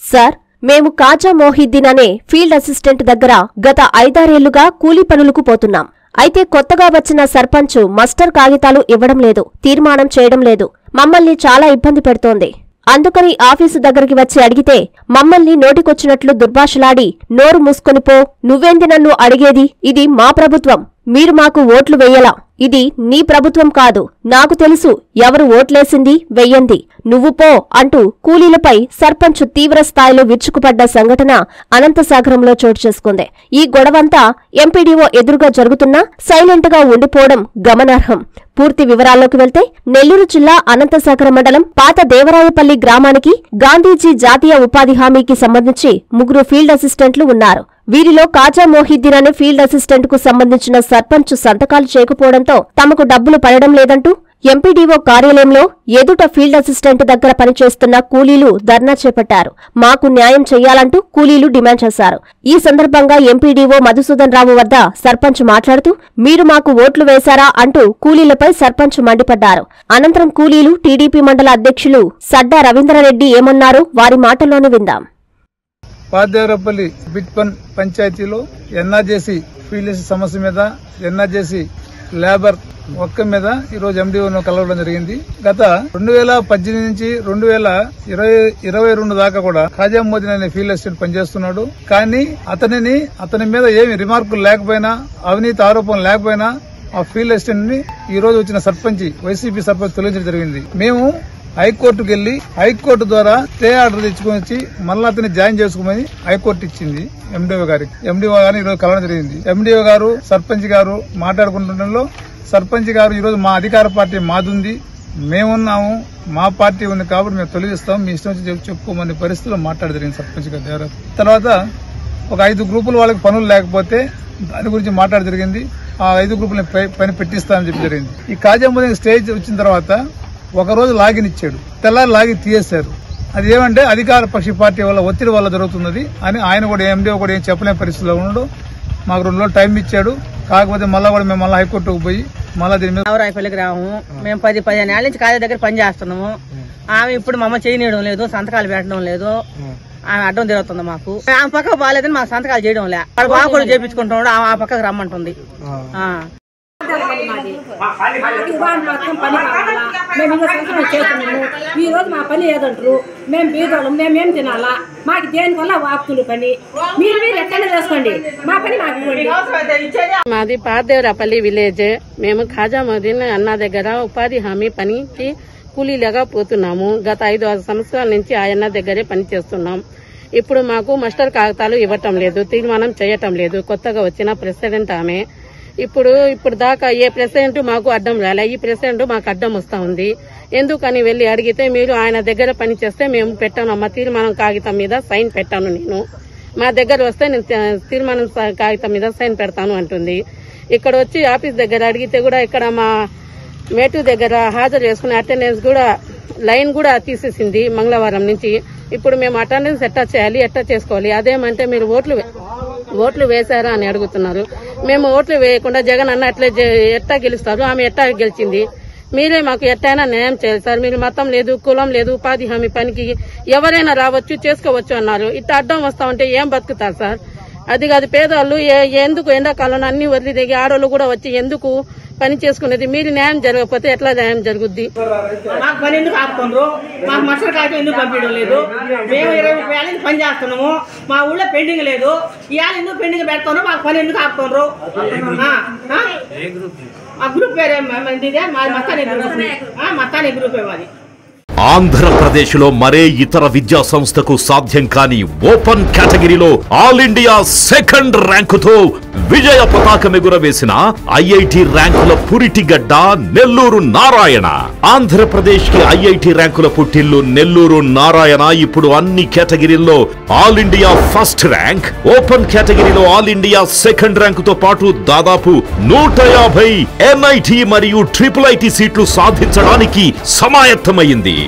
Sir మేము కాజా మోహిద్దీన్ అనే field assistant దగ్గర గత ఐదారేళ్లుగా కూలీ పనులకు పోతున్నాం అయితే కొత్తగా వచ్చిన సర్పంచ్ మస్టర్ కాగితాలు ఇవ్వడం లేదు తీర్మానం చేయడం లేదు మమ్మల్ని చాలా ఇబ్బంది పెడుతోంది అందుకని ఆఫీసు దగ్గరికి వచ్చి అడిగితే మమ్మల్ని నోటికొచ్చినట్లు దుర్భాషలాడి నోరు మూసుకొని పో నువ్వేంది నన్ను అడిగేది ఇది మా ప్రభుత్వం మీరు మాకు ఓట్లు వెయ్యలా ఇది నీ ప్రభుత్వం కాదు నాకు తెలుసు ఎవరు ఓట్లేసింది వెయ్యంది నువ్వు పో అంటూ కూలీలపై సర్పంచ్ తీవ్ర స్థాయిలో విరుచుకుపడ్డ సంఘటన అనంతసాగరంలో చోటు చేసుకుంది ఈ గొడవంతా ఎంపీడీఓ ఎదురుగా జరుగుతున్నా సైలెంట్ గా ఉండిపోవడం గమనార్హం పూర్తి వివరాల్లోకి వెళ్తే నెల్లూరు జిల్లా అనంతసాగరం మండలం పాత దేవరాయపల్లి గ్రామానికి గాంధీజీ జాతీయ ఉపాధి హామీకి సంబంధించి ముగ్గురు ఫీల్డ్ అసిస్టెంట్లు ఉన్నారు వీరిలో కాజా మోహిద్దీన్ అనే ఫీల్డ్ అసిస్టెంట్ కు సంబంధించిన సర్పంచ్ సంతకాలు చేయకపోవడంతో తమకు డబ్బులు పడడం లేదంటూ ఎంపీడీఓ కార్యాలయంలో ఎదుట ఫీల్డ్ అసిస్టెంట్ దగ్గర పనిచేస్తున్న కూలీలు ధర్నా చేపట్టారు మాకు న్యాయం చెయ్యాలంటూ కూలీలు డిమాండ్ చేశారు ఈ సందర్భంగా ఎంపీడీఓ మధుసూదన్ రావు వద్ద సర్పంచ్ మాట్లాడుతూ మీరు మాకు ఓట్లు వేశారా అంటూ కూలీలపై సర్పంచ్ మండిపడ్డారు అనంతరం కూలీలు టీడీపీ మండల అధ్యక్షులు సడ్డా రవీంద్రారెడ్డి ఏమన్నారో వారి మాటల్లోనే విందాం పాదేవరపల్లి బిట్పన్ పంచాయతీలో ఎన్ఆర్జేసీ ఫీల్డ్ సమస్య మీద ఎన్ఆర్జేసీ లేబర్ ఒక్క మీద ఈ రోజు ఎండిఓను కలవడం జరిగింది గత రెండు వేల పద్దెనిమిది నుంచి రెండు వేల ఇరవై ఇరవై రెండు దాకా కూడా ఖాజా మోదీన్ అనే ఫీల్డ్ అసిస్టెంట్ పనిచేస్తున్నాడు కానీ అతనిని అతని మీద ఏమి రిమార్కులు లేకపోయినా అవినీతి ఆరోపణలు లేకపోయినా ఆ ఫీల్డ్ అసిస్టెంట్ ని ఈ రోజు వచ్చిన సర్పంచ్ వైసీపీ సర్పంచ్ తొలగించడం జరిగింది మేము హైకోర్టుకు వెళ్లి హైకోర్టు ద్వారా స్టే ఆర్డర్ తెచ్చుకొని వచ్చి మళ్ళీ అతన్ని జాయిన్ చేసుకోమని హైకోర్టు ఇచ్చింది ఎండిఓ గారికి ఎండిఓ గారిని ఈరోజు కలవడం జరిగింది ఎండిఓ గారు సర్పంచ్ గారు మాట్లాడుకుంటుండడంలో సర్పంచ్ గారు ఈరోజు మా అధికార పార్టీ మాదుంది మేమున్నాము మా పార్టీ ఉంది కాబట్టి మేము తొలగిస్తాం మీ ఇష్టం వచ్చి చెప్పు- చెప్పుకోమని పరిస్థితిలో మాట్లాడడం జరిగింది సర్పంచ్ గారు దేవరాజ్ తర్వాత ఒక ఐదు గ్రూపుల వాళ్ళకి పనులు లేకపోతే దాని గురించి మాట్లాడడం జరిగింది ఆ ఐదు గ్రూపులని పై- పని పెట్టిస్తానని చెప్పి జరిగింది ఈ కాజాంబోదిన స్టేజ్ వచ్చిన తర్వాత ఒక రోజు లాగిన్ ఇచ్చాడు తెల్లారి లాగిన్ తీయేశారు అది ఏమంటే అధికార పక్షి పార్టీ వల్ల ఒత్తిడి వల్ల జరుగుతున్నది అని ఆయన కూడా ఎండిఓ కూడా ఏం చెప్పలేని పరిస్థితిలో ఉన్నాడు మాకు రెండు రోజులు టైం ఇచ్చాడు కాకపోతే మళ్ళా కూడా మేము మళ్ళీ హైకోర్టుకు పోయి మళ్ళీ దీని మీద నవరాయపల్లి గ్రామము మేము పది పదిహేను ఏళ్ళ నుంచి కాలేజ్ దగ్గర పని చేస్తున్నాము ఆమె ఇప్పుడు మమ్మ చేయనీయడం లేదు సంతకాలు పెట్టడం లేదు ఆమె అడ్డం తిరుగుతుంది మాకు ఆమె పక్క బాగాలేదని మాకు సంతకాలు చేయడం లే వాడు బాగా కూడా చేపించుకుంటున్నాడు ఆమె ఆ పక్కకు రమ్మంటుంది ఆ. ఇవాళ మాత్రం పని కావాలా మేము ఇంకా సంవత్సరం చేస్తున్నాము ఈ రోజు మా పని ఏదంటారు మేము బీదోళ్ళం మేమేం తినాలా మాకు దేనివల్ల వాపుతులు పని మీరు మీరు ఎక్కడ చేసుకోండి మా పని మాకు ఇవ్వండి మాది పాదేవరాపల్లి విలేజ్ మేము ఖాజాముద్దీన్ అన్న దగ్గర ఉపాధి హామీ పనికి కూలీలుగా పోతున్నాము గత ఐదు ఆరు సంవత్సరాల నుంచి ఆ అన్న దగ్గరే పని చేస్తున్నాం ఇప్పుడు మాకు మాస్టర్ కాగితాలు ఇవ్వటం లేదు తీర్మానం చేయటం లేదు కొత్తగా వచ్చిన ప్రెసిడెంట్ ఆమె ఇప్పుడు ఇప్పుడు దాకా ఏ ప్రెసిడెంట్ మాకు అడ్డం రాలే ఈ ప్రెసిడెంట్ మాకు అడ్డం వస్తా ఉంది ఎందుకని వెళ్లి అడిగితే మీరు ఆయన దగ్గర పని చేస్తే మేము పెట్టాను అమ్మ తీర్మానం కాగితం మీద సైన్ పెట్టాను నేను మా దగ్గర వస్తే నేను త- తీర్మానం స- కాగితం మీద సైన్ పెడతాను అంటుంది ఇక్కడ వచ్చి ఆఫీస్ దగ్గర అడిగితే కూడా ఇక్కడ మా మేటు దగ్గర హాజరు చేసుకునే అటెండెన్స్ కూడా లైన్ కూడా తీసేసింది మంగళవారం నుంచి ఇప్పుడు మేము అటెండెన్స్ ఎట్టా చేయాలి ఎట్టా చేసుకోవాలి అదేమంటే మీరు ఓట్లు వే- ఓట్లు వేశారా అని అడుగుతున్నారు మేము ఓట్లు వేయకుండా జగన్ అన్న అట్లే జే- ఎట్టా గెలుస్తారు ఆమె ఎట్టా గెలిచింది మీరే మాకు ఎట్టైనా న్యాయం చేయాలి సార్ మీరు మతం లేదు కులం లేదు ఉపాధి హామీ పనికి ఎవరైనా రావచ్చు చేసుకోవచ్చు అన్నారు ఇట్ట అడ్డం వస్తా ఉంటే ఏం బతుకుతారు సార్ అది కాదు పేదవాళ్ళు ఏ- ఎందుకు ఎండాకాలంలో అన్ని వదిలి దిగి ఆడవాళ్ళు కూడా వచ్చి ఎందుకు పని చేసుకునేది మీరు న్యాయం జరగకపోతే ఎట్లా న్యాయం జరుగుద్ది మాకు పని ఎందుకు ఆపుతుండ్రు మాకు మస్టర్ కాగితం ఎందుకు పంపించడం లేదు మేము ఇరవై ముప్పై ఏళ్ళ నుంచి పని చేస్తున్నాము మా ఊళ్ళో పెండింగ్ లేదు ఇవాళ ఎందుకు పెండింగ్ పెడుతున్నారు మాకు పని ఎందుకు ఆపుతుండ్రు ఆ, ఆ? మా గ్రూప్ పేరు ఏం- ఏం- ఇదే మాది మస్తానీ గ్రూప్ ఆ, మస్తానీ గ్రూపే మాది ఆంధ్రప్రదేశ్లో మరే ఇతర విద్యా సంస్థకు సాధ్యం కాని ఓపెన్ కేటగిరీలో ఆల్ ఇండియా సెకండ్ ర్యాంకుతో విజయ పతాకం ఎగురవేసిన ఐఐటి ర్యాంకుల పురిటిగడ్డ నెల్లూరు నారాయణ ఆంధ్రప్రదేశ్ కి ఐఐటి ర్యాంకుల పుట్టిల్లు నెల్లూరు నారాయణ ఇప్పుడు అన్ని కేటగిరీల్లో all India first rank open కేటగిరీలో ఆల్ ఇండియా సెకండ్ ర్యాంకుతో పాటు దాదాపు నూట యాభై ఎన్ఐటి మరియు ట్రిపుల్ ఐటి సీట్లు సాధించడానికి సమాయత్తమైంది